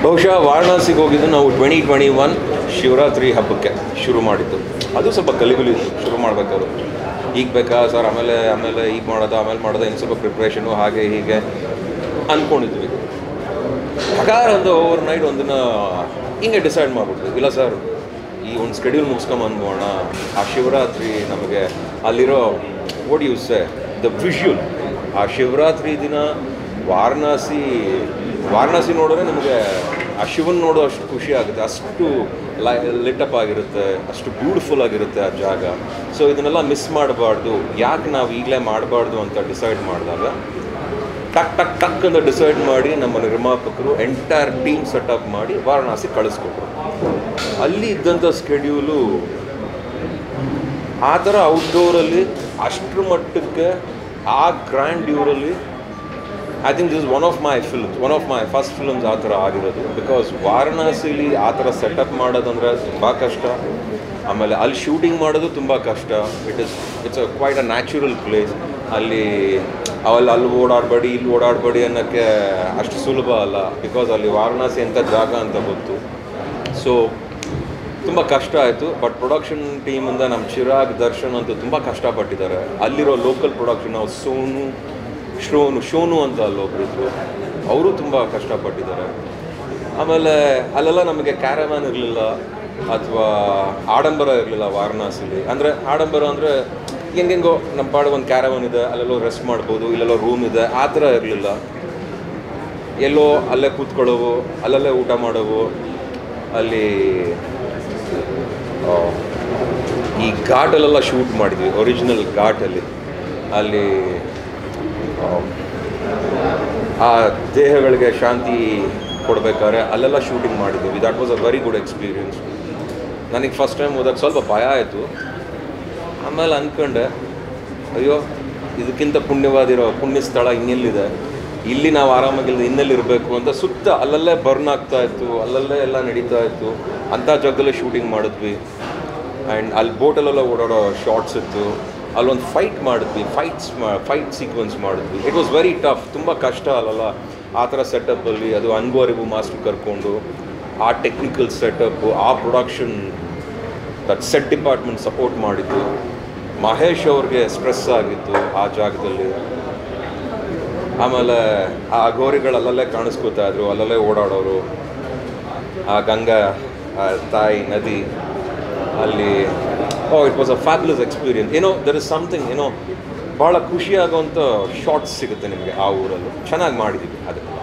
ಬಹುಶಃ ವಾರಣಾಸಿಗೆ ಹೋಗಿದ್ದು ನಾವು ಟ್ವೆಂಟಿ ಟ್ವೆಂಟಿ ಒನ್ ಶಿವರಾತ್ರಿ ಹಬ್ಬಕ್ಕೆ ಶುರು ಮಾಡಿದ್ದು ಅದು ಸ್ವಲ್ಪ ಗಲಿಬಿಲಿ ಇತ್ತು ಶುರು ಮಾಡಬೇಕಾದ್ರು ಈಗ ಬೇಕಾ ಸರ್ ಆಮೇಲೆ ಆಮೇಲೆ ಈಗ ಮಾಡೋದು ಆಮೇಲೆ ಮಾಡೋದು ಇನ್ನು ಸ್ವಲ್ಪ ಪ್ರಿಪ್ರೇಷನು ಹಾಗೆ ಹೀಗೆ ಅಂದ್ಕೊಂಡಿದ್ವಿ ಹಗಾರ ಒಂದು ಓವರ್ ನೈಟ್ ಒಂದನ್ನ ಹಿಂಗೆ ಡಿಸೈಡ್ ಮಾಡಿಬಿಟ್ವಿ ಇಲ್ಲ ಸರ್ ಈ ಒಂದು ಸ್ಕೆಡ್ಯೂಲ್ ಮುಗಿಸ್ಕೊಂಬಂದ್ಬೋಣ ಆ ಶಿವರಾತ್ರಿ ನಮಗೆ ಅಲ್ಲಿರೋ ಓಡ್ ಯೂಸೆ ದ ವಿಷುವಲ್ ಆ ಶಿವರಾತ್ರಿ ದಿನ ವಾರಣಾಸಿ ವಾರಣಾಸಿ ನೋಡಿದ್ರೆ ನಮಗೆ ಆ ಶಿವನ್ ನೋಡೋ ಅಷ್ಟು ಖುಷಿ ಆಗುತ್ತೆ ಅಷ್ಟು ಲೈ ಲಿಟಪ್ ಆಗಿರುತ್ತೆ ಅಷ್ಟು ಬ್ಯೂಟಿಫುಲ್ ಆಗಿರುತ್ತೆ ಆ ಜಾಗ ಸೊ ಇದನ್ನೆಲ್ಲ ಮಿಸ್ ಮಾಡಬಾರ್ದು ಯಾಕೆ ನಾವು ಈಗಲೇ ಮಾಡಬಾರ್ದು ಅಂತ ಡಿಸೈಡ್ ಮಾಡಿದಾಗ ಟಕ್ ಟಕ್ ಟಕ್ ಅಂತ ಡಿಸೈಡ್ ಮಾಡಿ ನಮ್ಮ ನಿರ್ಮಾಪಕರು ಎಂಟೈರ್ ಟೀಮ್ ಸೆಟಪ್ ಮಾಡಿ ವಾರಣಾಸಿ ಕಳಿಸ್ಕೊಟ್ರು ಅಲ್ಲಿ ಇದ್ದಂಥ ಸ್ಕೆಡ್ಯೂಲು ಆ ಥರ ಔಟ್ಡೋರಲ್ಲಿ ಅಷ್ಟರ ಮಟ್ಟಕ್ಕೆ ಆ ಗ್ರ್ಯಾಂಡ್ ಡ್ಯೂರಲ್ಲಿ I think this one of my films one of my first films ಆ ಥರ ಆಗಿರೋದು ಬಿಕಾಸ್ ವಾರಣಾಸಿಲಿ ಆ ಥರ ಸೆಟಪ್ ಮಾಡೋದಂದ್ರೆ ತುಂಬ ಕಷ್ಟ ಆಮೇಲೆ ಅಲ್ಲಿ ಶೂಟಿಂಗ್ ಮಾಡೋದು ತುಂಬ ಕಷ್ಟ it is it's a quite a natural place ಅಲ್ಲಿ ಅಲ್ಲಿ ಅಲ್ಲಿ ಓಡಾಡಬೇಡಿ ಇಲ್ಲಿ ಓಡಾಡಬೇಡಿ ಅನ್ನೋಕ್ಕೆ ಅಷ್ಟು ಸುಲಭ ಅಲ್ಲ ಬಿಕಾಸ್ ಅಲ್ಲಿ ವಾರಣಾಸಿ ಅಂತ ಜಾಗ ಅಂತ ಗೊತ್ತು ಸೊ ತುಂಬ ಕಷ್ಟ ಆಯಿತು ಬಟ್ ಪ್ರೊಡಕ್ಷನ್ ಟೀಮಿಂದ ನಮ್ಮ ಚಿರಾಗ್ ದರ್ಶನ್ ಅಂತೂ ತುಂಬ ಕಷ್ಟಪಟ್ಟಿದ್ದಾರೆ ಅಲ್ಲಿರೋ ಲೋಕಲ್ ಪ್ರೊಡಕ್ಷನ್ ನಾವು ಸೋನು ಶೋನು ಶೋನು ಅಂತ ಅಲ್ಲೊಬ್ರಿದ್ರು ಅವರು ತುಂಬ ಕಷ್ಟಪಟ್ಟಿದ್ದಾರೆ ಆಮೇಲೆ ಅಲ್ಲೆಲ್ಲ ನಮಗೆ ಕ್ಯಾರವ್ಯಾನ್ ಇರಲಿಲ್ಲ ಅಥವಾ ಆಡಂಬರ ಇರಲಿಲ್ಲ ವಾರಣಾಸಿಲಿ ಅಂದರೆ ಆಡಂಬರ ಅಂದರೆ ಹೆಂಗೆಂಗೋ ನಮ್ಮ ಪಾಡು ಒಂದು ಕ್ಯಾರವನ್ ಇದೆ ಅಲ್ಲೆಲ್ಲೋ ರೆಸ್ಟ್ ಮಾಡ್ಬೋದು ಇಲ್ಲೆಲ್ಲೋ ರೂಮ್ ಇದೆ ಆ ಥರ ಇರಲಿಲ್ಲ ಎಲ್ಲೋ ಅಲ್ಲೇ ಕೂತ್ಕೊಳ್ಳೋವು ಅಲ್ಲಲ್ಲೇ ಊಟ ಮಾಡೋವು ಅಲ್ಲಿ ಆ, ಈ ಘಾಟಲ್ಲೆಲ್ಲ ಶೂಟ್ ಮಾಡಿದ್ವಿ ಒರಿಜಿನಲ್ ಘಾಟಲ್ಲಿ ಅಲ್ಲಿ ಆ, ಆ ದೇಹಗಳಿಗೆ ಶಾಂತಿ ಕೊಡಬೇಕಾದ್ರೆ ಅಲ್ಲೆಲ್ಲ ಶೂಟಿಂಗ್ ಮಾಡಿದ್ವಿ that was a very good experience ನನಗೆ ಫಸ್ಟ್ ಟೈಮ್ ಹೋದಾಗ ಸ್ವಲ್ಪ ಭಯ ಆಯಿತು ಆಮೇಲೆ ಅಂದ್ಕೊಂಡೆ ಅಯ್ಯೋ ಇದಕ್ಕಿಂತ ಪುಣ್ಯವಾದಿರೋ ಪುಣ್ಯ ಸ್ಥಳ ಇನ್ನೆಲ್ಲಿದೆ ಇಲ್ಲಿ ನಾವು ಆರಾಮಾಗಿಲ್ಲ ಇನ್ನೆಲ್ಲಿರಬೇಕು ಅಂತ ಸುತ್ತ ಅಲ್ಲಲ್ಲೇ ಬರ್ನ್ ಆಗ್ತಾ ಇತ್ತು ಅಲ್ಲಲ್ಲೇ ಎಲ್ಲ ನಡೀತಾ ಇತ್ತು ಅಂಥ ಜಾಗದಲ್ಲೇ ಶೂಟಿಂಗ್ ಮಾಡಿದ್ವಿ ಆ್ಯಂಡ್ ಅಲ್ಲಿ ಬೋಟಲ್ಲೆಲ್ಲ ಓಡಾಡೋ ಶಾರ್ಟ್ಸ್ ಇತ್ತು ಅಲ್ಲೊಂದು ಫೈಟ್ ಮಾಡಿದ್ವಿ ಫೈಟ್ಸ್ ಫೈಟ್ ಸೀಕ್ವೆನ್ಸ್ ಮಾಡಿದ್ವಿ ಇಟ್ ವಾಸ್ ವೆರಿ ಟಫ್ ತುಂಬ ಕಷ್ಟ ಅಲ್ಲಲ್ಲ ಆ ಥರ ಸೆಟಪ್ಪಲ್ಲಿ ಅದು ಅನ್ಗೋ ಅರಿವು ಮಾಸ್ಟರ್ ಕರ್ಕೊಂಡು ಆ ಟೆಕ್ನಿಕಲ್ ಸೆಟಪ್ಪು ಆ production that set department support ಮಾಡಿದ್ದು ಮಹೇಶ್ ಅವ್ರಿಗೆ ಸ್ಟ್ರೆಸ್ ಆಗಿತ್ತು ಆ ಜಾಗದಲ್ಲಿ ಆಮೇಲೆ ಆ ಗೋರಿಗಳು ಅಲ್ಲಲ್ಲೇ ಕಾಣಿಸ್ಕೋತಾ ಇದ್ರು ಅಲ್ಲಲ್ಲೇ ಓಡಾಡೋರು ಆ ಗಂಗಾ ಆ ತಾಯಿ ನದಿ ಅಲ್ಲಿ oh it was a fabulous experience ಏನೋ ದರ್ ಇಸ್ ಸಮಥಿಂಗ್ ಏನೋ ಭಾಳ ಖುಷಿಯಾಗುವಂಥ ಶಾರ್ಟ್ಸ್ ಸಿಗುತ್ತೆ ನಿಮಗೆ ಆ ಊರಲ್ಲಿ ಚೆನ್ನಾಗಿ ಮಾಡಿದ್ದೀವಿ ಅದು